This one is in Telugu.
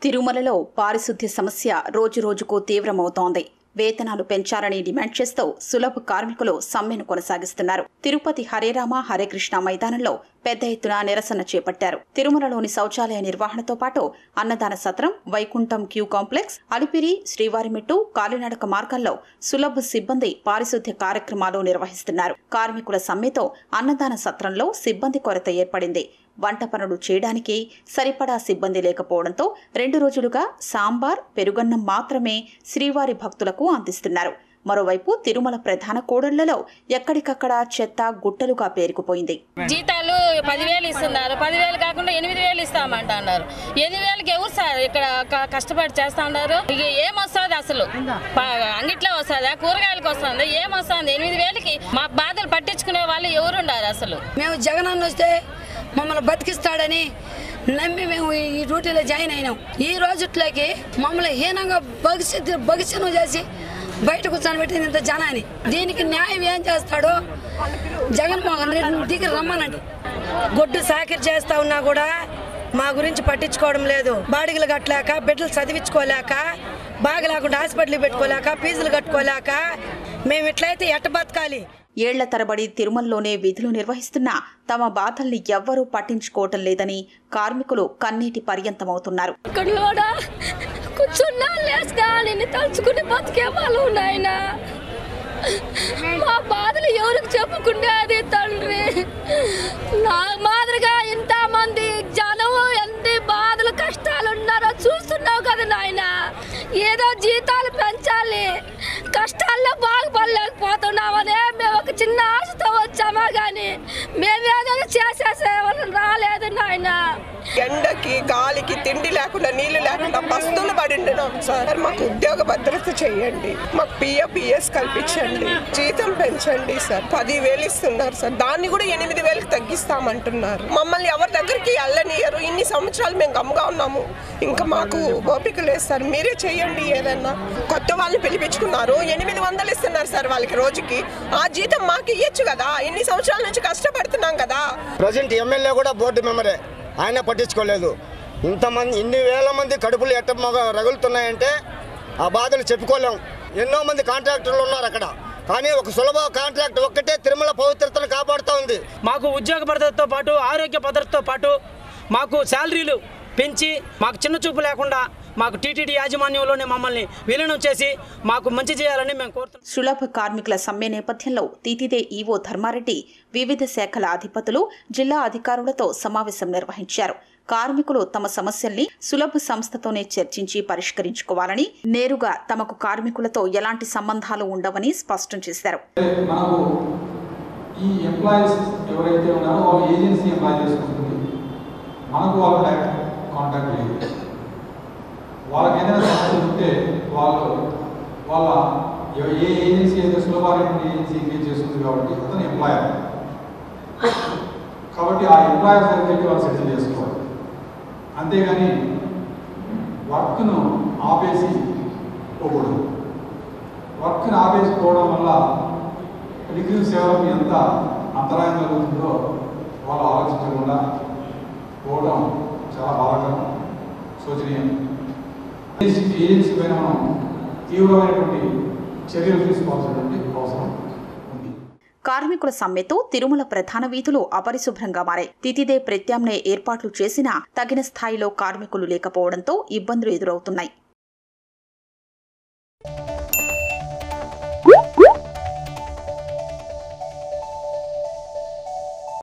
తిరుమలలో పారిశుద్ధ్య సమస్య రోజురోజుకు తీవ్రమవుతోంది వేతనాలు పెంచాలని డిమాండ్ చేస్తూ సులభ కార్మికులు సమ్మెను కొనసాగిస్తున్నారు తిరుపతి హరేరామ హరేకృష్ణ మైదానంలో పెద్ద ఎత్తున నిరసన చేపట్టారు తిరుమలలోని శౌచాలయ నిర్వహణతో పాటు అన్నదాన సత్రం వైకుంఠం క్యూ కాంప్లెక్స్ అలిపిరి శ్రీవారిమెట్టు కాలినడక మార్గాల్లో సులభ సిబ్బంది పారిశుద్ధ్య కార్యక్రమాలు నిర్వహిస్తున్నారు కార్మికుల సమ్మెతో అన్నదాన సత్రంలో సిబ్బంది కొరత ఏర్పడింది వంట పనులు చేయడానికి సరిపడా సిబ్బంది లేకపోవడంతో రెండు రోజులుగా సాంబార్ పెరుగన్నం మాత్రమే శ్రీవారి భక్తులకు అందిస్తున్నారు మరోవైపు తిరుమల ప్రధాన కూడళ్లలో ఎక్కడికక్కడ చెత్త గుట్టలుగా పేరుకుపోయింది జీతాలు పదివేలు ఇస్తున్నారు పదివేలు కాకుండా ఎనిమిది వేలు ఇస్తామంటున్నారు ఎనిమిది వేలకి ఎవరు సార్ ఇక్కడ క- కష్టపడి చేస్తా ఉన్నారు ఇక ఏమొస్తుంది అసలు ప- అంగిట్లో వస్తుందా కూరగాయలకు వస్తుందా ఏమొస్తుంది ఎనిమిది వేలకి మా బాధలు పట్టించుకునే వాళ్ళు ఎవరు ఉండారు అసలు మేము జగనన్న వస్తే మమ్మల్ని బతికిస్తాడని నమ్మి మేము ఈ డ్యూటీలో జాయిన్ అయినాం ఈ రోజుట్లోకి మమ్మల్ని హీనంగా భవిష్యత్తు భవిష్యను చేసి బయట కూర్చొని పెట్టింది ఇంత జనాన్ని దీనికి న్యాయం ఏం చేస్తాడో జగన్మోహన్ రెడ్డి దగ్గర రమ్మనండి గొడ్డు సాకిరి చేస్తా ఉన్నా కూడా మా గురించి పట్టించుకోవడం లేదు బాడిగలు కట్టలేక బిడ్డలు చదివించుకోలేక బాగా లేకుండా హాస్పిటల్ పెట్టుకోలేక ఫీజులు కట్టుకోలేక మేము ఇట్లయితే ఎట్ట బతకాలి ఏళ్ల తరబడి తిరుమలలోనే విధులు నిర్వహిస్తున్నా తమ బాధల్ని ఎవ్వరూ పట్టించుకోవటం లేదని కార్మికులు కన్నీటి పర్యంతమవుతున్నారు ఇక్కడ కూడా కూర్చున్నా లేసుగా నిన్ను తలుచుకుని బతికే వాళ్ళు నాయన మా బాధలు ఎవరికి చెప్పుకునేది తండ్రి నా మాదిరిగా ఇంతమంది జనం ఎంత బాధలు కష్టాలు ఉన్నారో చూస్తున్నావు కదా నాయన ఏదో జీతాలు పెంచాలి కష్టాల్లో బాగుపడలేకపోతున్నామనే మేము ఒక చిన్న ఆశతో వచ్చామా కానీ మేమేదో చేసేసేవాళ్ళం రాలేదు నాయనా ఎండకి గాలికి తిండి లేకుండా నీళ్లు లేకుండా పస్తులు పడి ఉండినాం సార్ మాకు ఉద్యోగ భద్రత చేయండి మాకు పిఎఫ్ పిఎస్ కల్పించండి జీతం పెంచండి సార్ పదివేలు ఇస్తున్నారు సార్ దాన్ని కూడా ఎనిమిది వేలకు తగ్గిస్తామంటున్నారు మమ్మల్ని ఎవరి దగ్గరికి వెళ్ళనియరు ఇన్ని సంవత్సరాలు మేము గమ్ముగా ఉన్నాము ఇంకా మాకు ఓపిక లేదు సార్ మీరే చేయండి ఏదన్నా కొత్త వాళ్ళని పిలిపించుకున్నారు ఎనిమిది వందలు ఇస్తున్నారు సార్ వాళ్ళకి రోజుకి ఆ జీతం మాకు ఇయ్యొచ్చు కదా ఇన్ని సంవత్సరాల నుంచి కష్టపడుతున్నాం కదా ప్రజెంట్ ఎమ్మెల్యే కూడా బోర్డు మెంబరే ఆయన పట్టించుకోలేదు ఇంతమంది ఇన్ని వేల మంది కడుపులు ఎట్ట మగ రగులుతున్నాయంటే ఆ బాధలు చెప్పుకోలేం ఎన్నో మంది కాంట్రాక్టర్లు ఉన్నారు అక్కడ కానీ ఒక సులభ కాంట్రాక్ట్ ఒక్కటే తిరుమల పవిత్రతను కాపాడుతూ ఉంది మాకు ఉద్యోగ భద్రతతో పాటు ఆరోగ్య భద్రతతో పాటు మాకు శాలరీలు పెంచి మాకు చిన్న చూపు లేకుండా మాకు టీటీడీ యాజమాన్యంలోనే మమ్మల్ని విలీనం చేసి మాకు మంచి చేయాలని మేము కోరుతున్నాం సులభ కార్మికుల సమ్మె నేపథ్యంలో తీతిదే ఈవో ధర్మారెడ్డి వివిధ శాఖల అధిపతులు జిల్లా అధికారులతో సమావేశం నిర్వహించారు కార్మికులు తమ సమస్యల్ని సులభ సంస్థతోనే చర్చించి పరిష్కరించుకోవాలని నేరుగా తమకు కార్మికులతో ఎలాంటి సంబంధాలు ఉండవని స్పష్టం చేశారు మనకు ఈ ఎంప్లాయీస్ ఎవరైతే ఉన్నారో వాళ్ళు ఏజెన్సీ ఎంప్లాయ్ చేసుకుంటుంది మనకు వాళ్ళ డైరెక్ట్ కాంటాక్ట్ లేదు వాళ్ళకి ఏదైనా సమస్య ఉంటే వాళ్ళు వాళ్ళ ఎవ- ఏ ఏజెన్సీ అయితే సులభారెడ్డి ఏజెన్సీ ఎంగేజ్ చేస్తుంది కాబట్టి అతను ఎంప్లాయర్ కాబట్టి ఆ ఎంప్లాయర్ సర్టిఫికేట్ వాళ్ళు సెటిల్ చేసుకోవాలి అంతేగాని వర్క్ను ఆపేసి పోకూడదు వర్క్ని ఆపేసుకోవడం వల్ల డిగ్రీ సేవలకు ఎంత అంతరాయం కలుగుతుందో వాళ్ళు ఆలోచించకుండా పోవడం చాలా బాధాకరం శోచనీయం ఏజెన్సీ ఏజెన్సీ పైన మనం తీవ్రమైనటువంటి చర్యలు తీసుకోవాల్సినటువంటి అవసరం ఉంది కార్మికుల సమ్మెతో తిరుమల ప్రధాన వీధులు అపరిశుభ్రంగా మారాయి తితిదే ప్రత్యామ్నాయ ఏర్పాట్లు చేసినా తగిన స్థాయిలో కార్మికులు లేకపోవడంతో ఇబ్బందులు ఎదురవుతున్నాయి